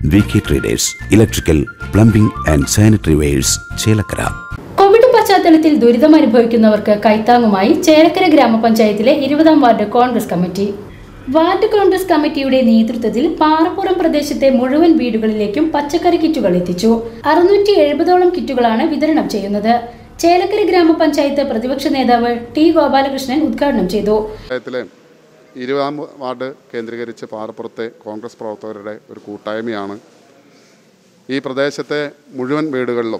V K traders electrical plumbing and sanitary wares Chelakkara covid പശ്ചാത്തലത്തിൽ ദുരിതമനുഭവിക്കുന്നവർക്ക് കൈത്താങ്ങുമായി ചേലക്കര ഗ്രാമപഞ്ചായത്തിലെ ഇരുപതാം ward Congress committee ward Congress കമ്മിറ്റിയുടെ നേതൃത്വത്തിൽ പാറപ്പുറം പ്രദേശത്തെ മുഴുവൻ വീടുകളിലേക്കും പച്ചക്കറി കിറ്റുകൾ എത്തിച്ചു അറുന്നൂറ്റി എഴുപതോളം കിറ്റുകളാണ് വിതരണം ചെയ്യുന്നത് ചേലക്കര ഗ്രാമപഞ്ചായത്ത് പ്രതിപക്ഷ നേതാവ് ടി ഗോപാലകൃഷ്ണൻ ഉദ്ഘാടനം ചെയ്തു പഞ്ചായത്തിലെ ഇരുപതാം വാർഡ് കേന്ദ്രീകരിച്ച് പാറപ്പുറത്തെ കോൺഗ്രസ് പ്രവർത്തകരുടെ ഒരു കൂട്ടായ്മയാണ് ഈ പ്രദേശത്തെ മുഴുവൻ വീടുകളിലും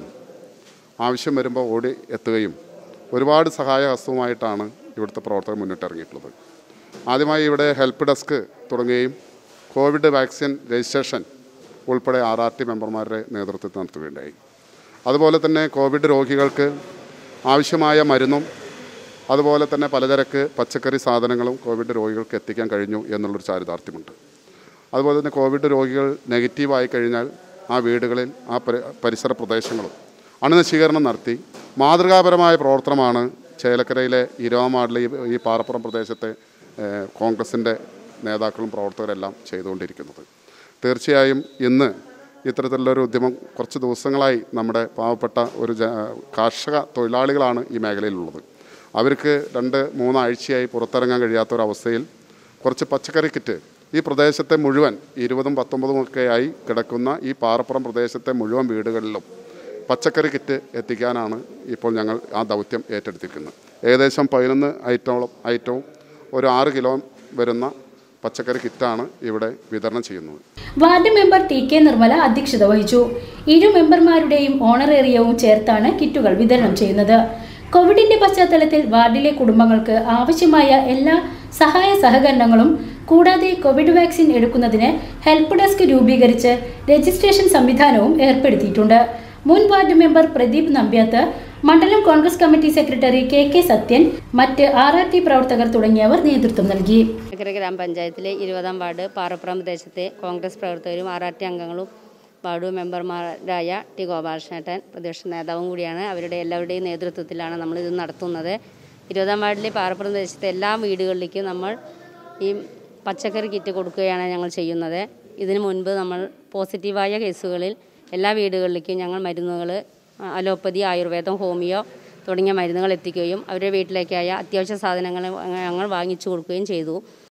ആവശ്യം വരുമ്പോൾ ഓടി എത്തുകയും ഒരുപാട് സഹായഹസ്തവുമായിട്ടാണ് ഇവിടുത്തെ പ്രവർത്തകർ മുന്നിട്ടിറങ്ങിയിട്ടുള്ളത് ആദ്യമായി ഇവിടെ ഹെൽപ്പ് ഡെസ്ക് തുടങ്ങുകയും കോവിഡ് വാക്സിൻ രജിസ്ട്രേഷൻ ഉൾപ്പെടെ ആർ ആർ ടി മെമ്പർമാരുടെ നേതൃത്വത്തിൽ നടത്തുകയുണ്ടായി അതുപോലെ തന്നെ കോവിഡ് രോഗികൾക്ക് ആവശ്യമായ മരുന്നും അതുപോലെ തന്നെ പലചരക്ക് പച്ചക്കറി സാധനങ്ങളും കോവിഡ് രോഗികൾക്ക് എത്തിക്കാൻ കഴിഞ്ഞു എന്നുള്ളൊരു ചാരിതാർത്ഥ്യമുണ്ട് അതുപോലെ തന്നെ കോവിഡ് രോഗികൾ നെഗറ്റീവായി കഴിഞ്ഞാൽ ആ വീടുകളിൽ ആ പരി പരിസര പ്രദേശങ്ങളും അണുനശീകരണം നടത്തി മാതൃകാപരമായ പ്രവർത്തനമാണ് ചേലക്കരയിലെ ഇരുപതാം വാർഡിലെ ഈ- ഈ പാറപ്പുറം പ്രദേശത്തെ ഏഹ്, കോൺഗ്രസിൻ്റെ നേതാക്കളും പ്രവർത്തകരെല്ലാം ചെയ്തുകൊണ്ടിരിക്കുന്നത് തീർച്ചയായും ഇന്ന് ഇത്തരത്തിലുള്ളൊരു ഉദ്യമം കുറച്ച് ദിവസങ്ങളായി നമ്മുടെ പാവപ്പെട്ട ഒരു ജ കാർഷിക തൊഴിലാളികളാണ് ഈ മേഖലയിലുള്ളത് അവർക്ക് രണ്ട് മൂന്നാഴ്ചയായി പുറത്തിറങ്ങാൻ കഴിയാത്തൊരവസ്ഥയിൽ കുറച്ച് പച്ചക്കറി കിറ്റ് ഈ പ്രദേശത്തെ മുഴുവൻ ഇരുപതും പത്തൊമ്പതും ഒക്കെയായി കിടക്കുന്ന ഈ പാറപ്പുറം പ്രദേശത്തെ മുഴുവൻ വീടുകളിലും പച്ചക്കറി കിറ്റ് എത്തിക്കാനാണ് ഇപ്പോൾ ഞങ്ങൾ ആ ദൗത്യം ഏറ്റെടുത്തിരിക്കുന്നത് ഏകദേശം പതിനൊന്ന് ഐറ്റോളം ഐറ്റവും ഒരു ആറ് കിലോ വരുന്ന പച്ചക്കറി കിറ്റാണ് ഇവിടെ വിതരണം ചെയ്യുന്നത് ward member T K Nirmala അധ്യക്ഷത വഹിച്ചു ഇരു മെമ്പർമാരുടെയും ഓണറേറിയവും ചേർത്താണ് കിറ്റുകൾ വിതരണം ചെയ്യുന്നത് കോവിഡിന്റെ പശ്ചാത്തലത്തിൽ വാർഡിലെ കുടുംബങ്ങൾക്ക് ആവശ്യമായ എല്ലാ സഹായ സഹകരണങ്ങളും കൂടാതെ കോവിഡ് വാക്സിൻ എടുക്കുന്നതിന് ഹെൽപ്പ് ഡെസ്ക് രൂപീകരിച്ച് രജിസ്ട്രേഷൻ സംവിധാനവും ഏർപ്പെടുത്തിയിട്ടുണ്ട് മുൻ വാർഡ് മെമ്പർ പ്രദീപ് നമ്പ്യാത്ത് മണ്ഡലം Congress committee secretary K K Sathyan മറ്റ് ആർ ആർ ടി പ്രവർത്തകർ തുടങ്ങിയവർ നേതൃത്വം നൽകി നഗര ഗ്രാമപഞ്ചായത്തിലെ ഇരുപതാം വാർഡ് പാറപ്പുറം പ്രദേശത്തെ കോൺഗ്രസ് പ്രവർത്തകരും ആർ ആർ ടി അംഗങ്ങളും വാർഡ് മെമ്പർമാരായ ടി ഗോപാലകൃഷ്ണേട്ടൻ പ്രതിപക്ഷ നേതാവും കൂടിയാണ് അവരുടെ എല്ലാവരുടെയും നേതൃത്വത്തിലാണ് നമ്മൾ ഇത് നടത്തുന്നത് ഇരുപതാം വാർഡിലെ പാറപ്പുറം പ്രദേശത്തെ എല്ലാ വീടുകളിലേക്കും നമ്മൾ ഈ പച്ചക്കറി കിറ്റ് കൊടുക്കുകയാണ് ഞങ്ങൾ ചെയ്യുന്നത് ഇതിനു മുൻപ് നമ്മൾ പോസിറ്റീവായ കേസുകളിൽ എല്ലാ വീടുകളിലേക്കും ഞങ്ങൾ മരുന്നുകൾ അലോപ്പതി ആയുർവേദം ഹോമിയോ തുടങ്ങിയ മരുന്നുകൾ എത്തിക്കുകയും അവരുടെ വീട്ടിലേക്കായ അത്യാവശ്യ സാധനങ്ങൾ ഞങ്ങൾ വാങ്ങിച്ചു കൊടുക്കുകയും ചെയ്തു